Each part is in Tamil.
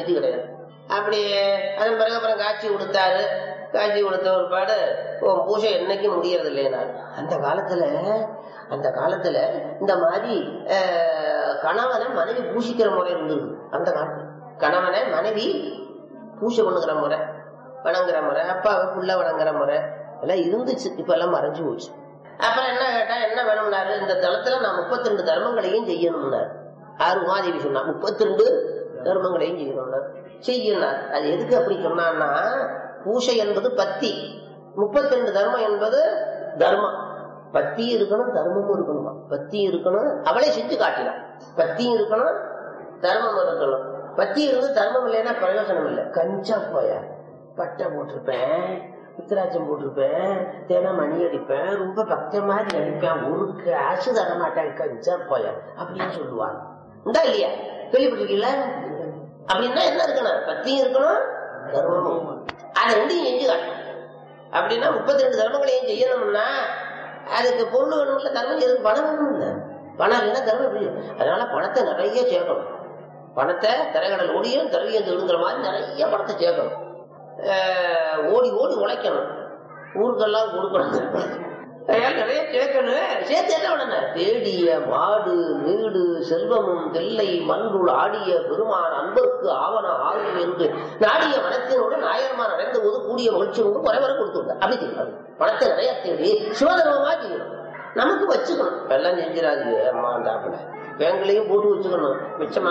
கத்தி கிடையாது அப்படி அதன் பிறகு அப்புறம் காட்சி கொடுத்தாரு காட்சி கொடுத்த ஒரு பாடு உன் பூஜை என்னைக்கு முடியறது இல்லையா அந்த காலத்துல அந்த காலத்துல இந்த மாதிரி அஹ், கணவனை மனைவி பூசிக்கிற முறை இருந்தது அந்த காலத்துல கணவனை மனைவி பூஜை பண்ணுகிற முறை வணங்குற முறை அப்பாவை புள்ள வணங்குற முறை எல்லாம் இருந்துச்சு இப்ப எல்லாம் மறைஞ்சு போச்சு அப்புறம் என்ன கேட்டா என்ன வேணும்னாரு இந்த தளத்துல நான் முப்பத்தி ரெண்டு தர்மங்களையும் செய்யணும்னாரு ஆறு உமாதேவி சொன்னா முப்பத்தி ரெண்டு தர்மங்களையும் செய்யணும்னாரு செய்யணும் அது எதுக்கு அப்படி சொன்னான்னா பூசை என்பது பத்தி முப்பத்தி ரெண்டு தர்மம் என்பது தர்மம் பத்தி இருக்கணும் தர்மமும் இருக்கணுமா பத்தி இருக்கணும் அவளே செஞ்சு காட்டினான் பத்தியும் இருக்கணும் தர்மம் இருக்கணும் பத்தி இருந்து தர்மம் இல்லைன்னா பிரயோஜனம் இல்லை கஞ்சா போய பட்டை போட்டிருப்பேன் உத்திராட்சம் போட்டிருப்பேன் தினம் மணி அடிப்பேன் ரொம்ப பக்த மாதிரி நடிப்பேன் ஒரு காசு தர மாட்டேன் கஞ்சா போய அப்படின்னு சொல்லுவாங்க உண்டா இல்லையா கேள்விப்பட்டிருக்கீங்களா அப்படின்னா என்ன இருக்கணும் பத்தியும் இருக்கணும் தர்மமும் அதை ரெண்டையும் செஞ்சு காட்டணும் அப்படின்னா முப்பத்தி ரெண்டு தர்மங்களையும் செய்யணும்னா அதுக்கு பொருள் வேணும்ல தர்மம் செய்யறதுக்கு பணம் வேணும்ல பணம் இல்லைன்னா தர்மம் எப்படி செய்யும்? அதனால பணத்தை நிறைய சேர்க்கணும் பணத்தை திரைக்கடல் ஓடியும் திரையும் தேடுங்கிற மாதிரி நிறைய பணத்தை சேர்க்கணும் ஆஹ் ஓடி ஓடி உழைக்கணும் ஊருக்கெல்லாம் கொடுக்கணும் அதனால நிறைய சேர்க்கணும் சேர்த்து என்ன பண்ணணும் தேடிய மாடு வீடு செல்வமும் தில்லை மன்றுள் ஆடிய பெருமான் அன்பருக்கு ஆவண ஆகும் என்று நாடிய மனத்தினோடு நாயர்மான் அடைந்த போது கூடிய மகிழ்ச்சியோடு குறைவரை கொடுத்து அப்படி செய்யணும் பணத்தை நிறைய தேடி சிவதர்மமா செய்யணும் நமக்கு வச்சுக்கணும் எல்லாம் செஞ்சிடாது அம்மா தாப்பிட பேங்க்லயும் போட்டு வச்சுக்கணும் மிச்சமா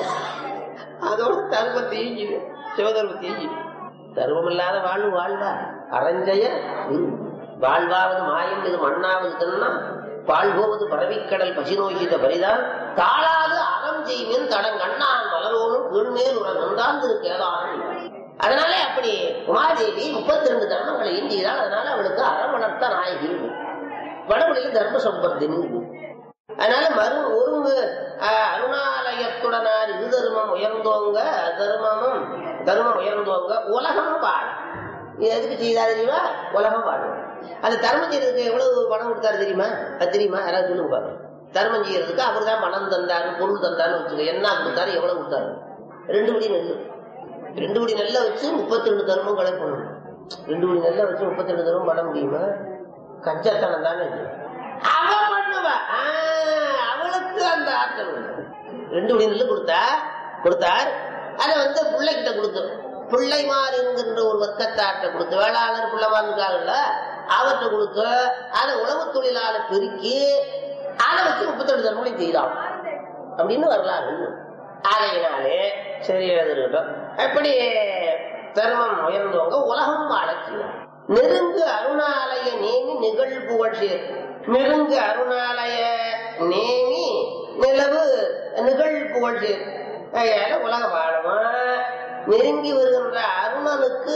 அதோட தர்மத்தையும் செய்யும் சிவதர்மத்தையும் செய்யும் தர்மம் இல்லாத வாழ்வு வாழ்வா அரஞ்சய விரும்பு வாழ்வாவது மாயம் இது மண்ணாவது தன்னா பால் போவது பரவிக்கடல் பசிநோய்கித பரிதான் தாளாது அறம் செய்வேன் தடங்கண்ணான் மலரோனும் கீழ்மேல் உற நந்தாந்து கேதாரன் அதனாலே அப்படி உமாதேவி முப்பத்தி ரெண்டு தர்மங்களையும் செய்தால் அதனால அவளுக்கு அறம் வளர்த்த நாயகி வடமொழியில் தர்ம சம்பத்தின் அதனால மறு ஒருங்கு அஹ், அருணாலயத்துடனார் இது தர்மம் உயர்ந்தோங்க தர்மமும் தர்மம் உயர்ந்தோங்க உலகம் வாழ இது எதுக்கு செய்தா தெரியுமா உலகம் வாழும் அந்த தர்மம் செய்யறதுக்கு எவ்வளவு பணம் கொடுத்தாரு தெரியுமா அது தெரியுமா யாராவது சொல்லுங்க பாருங்க தர்மம் செய்யறதுக்கு அவர் தான் பணம் தந்தாரு பொருள் தந்தாருன்னு வச்சுக்க என்ன கொடுத்தாரு எவ்வளவு கொடுத்தாரு ரெண்டு படி நெல் ரெண்டு படி நெல்லை வச்சு முப்பத்தி ரெண்டு தர்மங்களை பண்ணணும் ரெண்டு படி நெல்லை வச்சு முப்பத்தி ரெண்டு தர்மம் பண்ண முடியுமா கஞ்சத்தனம் தானே இது அவ பண்ணுவா ஆ, அவளுக்கு அந்த ஆற்றல் உண்டு. ரெண்டு படி நெல்லு கொடுத்தா கொடுத்தார் அதை வந்து பிள்ளைகிட்ட கொடுத்து பிள்ளைமார் என்கின்ற ஒரு வர்க்கத்தாட்ட கொடுத்து வேளாளர் பிள்ளைமார் இருக்காங்கல்ல அவர்கிட்ட கொடுத்து அதை உழவு தொழிலாளர் பெருக்கி அதை வச்சு முப்பத்தெட்டு தர்மங்களை செய்தான் அப்படின்னு வரலாறு ஆகையினாலே சரி எழுதிருக்கட்டும் அப்படி தர்மம் உயர்ந்தவங்க உலகம் வாழச் செய்யும் நெருங்கு அருணாலய நேமி நிகழ்புகழ் சேர் நெருங்கு அருணாலய நேமி நிலவு நிகழ்புகழ் சேர் அதனால உலகம் வாழுமா நெருங்கி வருகின்ற அருணனுக்கு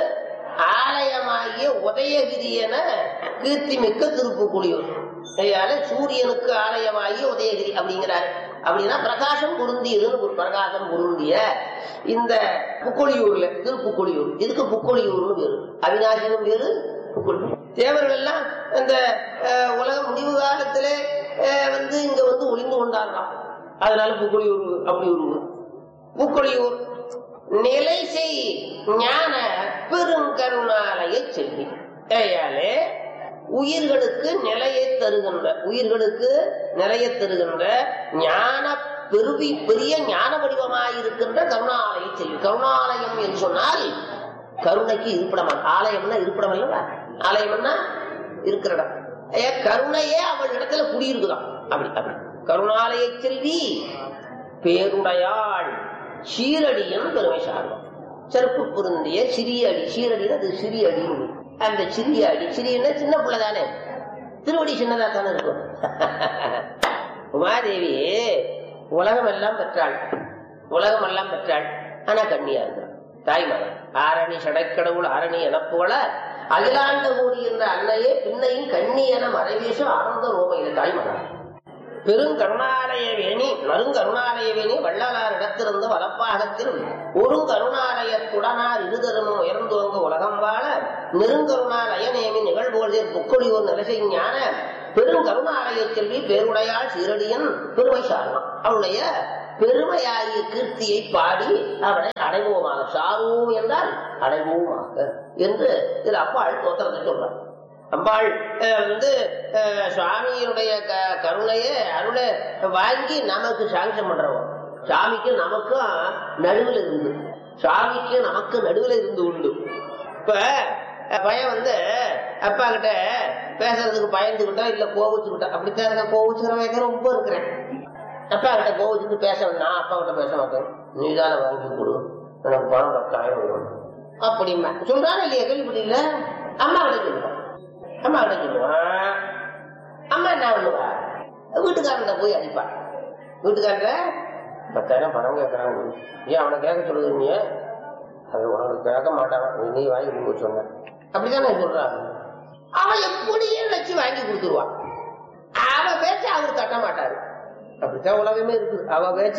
ஆலயமாகிய உதயகிரி என கீர்த்தி மிக்க திருப்புக்குடியூர் அதனால சூரியனுக்கு ஆலயமாகிய உதயகிரி அப்படிங்கிறார் அப்படின்னா பிரகாசம் பொருந்தியதுன்னு ஒரு பிரகாசம் பொருந்திய இந்த புக்கொழியூர்ல திருப்புக்கொழியூர் இதுக்கு புக்கொழியூர்னு பேரு அவிநாசினும் பேரு புக்கொழியூர் தேவர்கள் எல்லாம் இந்த அஹ், உலக முடிவு காலத்திலே அஹ், வந்து இங்க வந்து ஒளிந்து கொண்டாடுறான் அதனால புக்கொழியூர் அப்படி ஒரு ஊர் புக்கொழியூர் நிலை செய் ஞான பெருங்கருணாலய செல்வி ஏயாலே உயிர்களுக்கு நிலையை தருகின்ற உயிர்களுக்கு நிலையை தருகின்ற ஞான பெருவி பெரிய ஞான வடிவமாயிருக்கின்ற கருணாலய செல்வி கருணாலயம் என்று சொன்னால் கருணைக்கு இருப்பிடம் ஆலயம்னா இருப்பிடம் இல்லவா ஆலயம்னா இருக்கிற இடம் ஏ, கருணையே அவள் இடத்துல குடியிருக்குதாம் அப்படி அப்படி கருணாலய செல்வி பேருடையாள் சீரடியும் பெருமை சார்ந்தோம் செருப்பு பொருந்திய சிறிய அடி சீரடி அது சிறிய அடி அந்த சிறிய அடி சிறியன்னா சின்ன பிள்ளை தானே திருவடி சின்னதா தானே இருக்கும் உமாதேவி உலகம் எல்லாம் பெற்றாள் உலகம் எல்லாம் பெற்றாள் ஆனா கண்ணியா இருக்கிறாள் தாய்மகன் ஆரணி சடைக்கடவுள் ஆரணி எனப்புகழ அகிலாண்ட கூடி என்ற அன்னையே பின்னையும் கண்ணி என மறைவேசும் ஆனந்த ரோமையில தாய்மகன் பெருங்கருணாலய வேணி நறுங்கருணாலய வேணி வள்ளலார் இடத்திருந்த வலப்பாகத்தில் ஒரு கருணாலயத்துடனார் இருதருமம் உயர்ந்தோங்க உலகம் வாழ நெருங்கருணாலய நேமி நிகழ்வுகளில் புக்கொழியோர் நிலசை ஞான பெருங்கருணாலய செல்வி பேருடையாள் சீரடியன் பெருமை சாரணம் அவளுடைய பெருமையாகிய கீர்த்தியை பாடி அவனை அடைவோமாக சாருவோம் என்றால் அடைவோமாக என்று இதில் அப்பாள் தோத்திரத்தை சொல்றார் அம்பாள் அஹ், வந்து அஹ், சுவாமியினுடைய க- கருணையை அருளை வாங்கி நமக்கு சாங்ஷன் பண்றவன் சாமிக்கு நமக்கும் நடுவில் இருந்து சாமிக்கு நமக்கு நடுவில் இருந்து உண்டு இப்ப அஹ், பையன் வந்து அப்பா கிட்ட பேசுறதுக்கு பயந்துகிட்டா இல்ல கோவிச்சுக்கிட்டா அப்படித்தான் இருக்க கோவிச்சுக்கிற வயசுல ரொம்ப இருக்கிறேன் அப்பா கிட்ட கோவிச்சுட்டு பேச நான் அப்பா கிட்ட பேச மாட்டேன் நீதான வாங்கி கொடு எனக்கு பணம் பத்தாயிரம் வரும் அப்படிமா சொல்றாரு இல்லையா கேள்விப்பட்டீங்கள அம்மா கிட்ட சொல்லுவான் அம்மா கிட்ட சொல்லுவான் அம்மா என்ன பண்ணுவா வீட்டுக்காரன் போய் அடிப்பான் வீட்டுக்காரர பத்தாயிரம் பணம் கேட்கறாங்க ஏன் அவனை கேட்க சொல்லுது நீ அது உனக்கு கேட்க மாட்டான் நீ- நீ வாங்கி கொடுக்க சொன்ன அப்படிதானே சொல்றான் அவன் எப்படியே வச்சு வாங்கி கொடுத்துருவான் அவ பேச்ச அவர் தட்ட மாட்டாரு அப்படித்தான் உலகமே இருக்குது அவ பேச்ச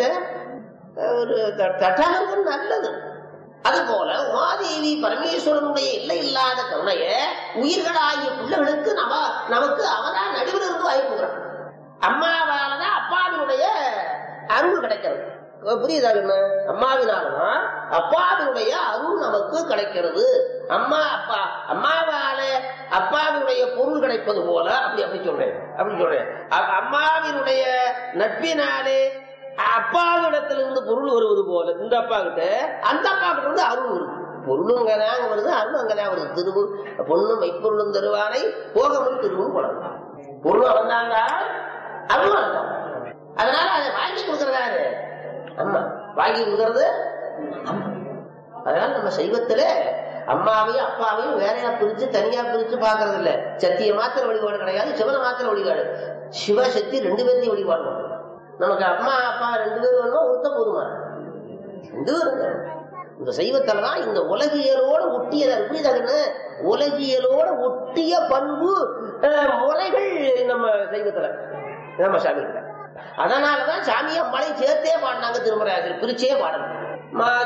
ஒரு த- தட்டாதது நல்லது அது போல உமாதேவி பரமேஸ்வரனுடைய இல்லை இல்லாத கருணைய உயிர்களாகிய பிள்ளைகளுக்கு நம நமக்கு அவனா நடுவில் இருந்து வாய்ப்புகிறான் அம்மாவாலதான் அப்பாவினுடைய அருள் கிடைக்கிறது அஹ் புரியுதா என்ன அம்மாவினாலதான் அப்பாவினுடைய அருள் நமக்கு கிடைக்கிறது அம்மா அப்பா அம்மாவால அப்பாவினுடைய பொருள் கிடைப்பது போல அப்படி அப்படி சொல்றேன் அப்படி சொல்றேன் அ- அம்மாவினுடைய நட்பினாலே அப்பாவிடத்திலிருந்து பொருள் வருவது போல இந்த அப்பா கிட்ட அந்த அப்பா கிட்ட இருந்து அருள் வருது பொருளும் அங்கதான் வருது அருள் அங்கதான் வருது திருவும் பொண்ணும் மெய்ப்பொருளும் தருவானை போகமும் திருவும் குழந்தான் பொருள் அவன்தாங்க அருள் அவன்தான் அதனால அதை வாங்கி கொடுக்கறதாரு அம்மா வாங்கி கொடுக்கறது அம்மா அதனால நம்ம சைவத்துல அம்மாவையும் அப்பாவையும் வேறையா பிரிச்சு தனியா பிரிச்சு பாக்குறது இல்ல சத்திய மாத்திர வழிபாடு கிடையாது சிவனை மாத்திர வழிபாடு சிவ சக்தி ரெண்டு பேர்த்தையும் வழிபாடு பண்ணணும். நமக்கு அம்மா அப்பா ரெண்டு பேரும் வேணுமா ஒருத்த போதுமா ரெண்டு பேரும் வேணும். இந்த சைவத்துலதான் இந்த உலகியலோட ஒட்டியதா புரியுதாங்கன்னு உலகியலோட ஒட்டிய பண்பு அஹ், முறைகள் நம்ம சைவத்துல நம்ம சாமி அதனாலதான் சாமியை மலை சேர்த்தே பாடினாங்க திருமராஜர் பிரிச்சே பாடணும் மா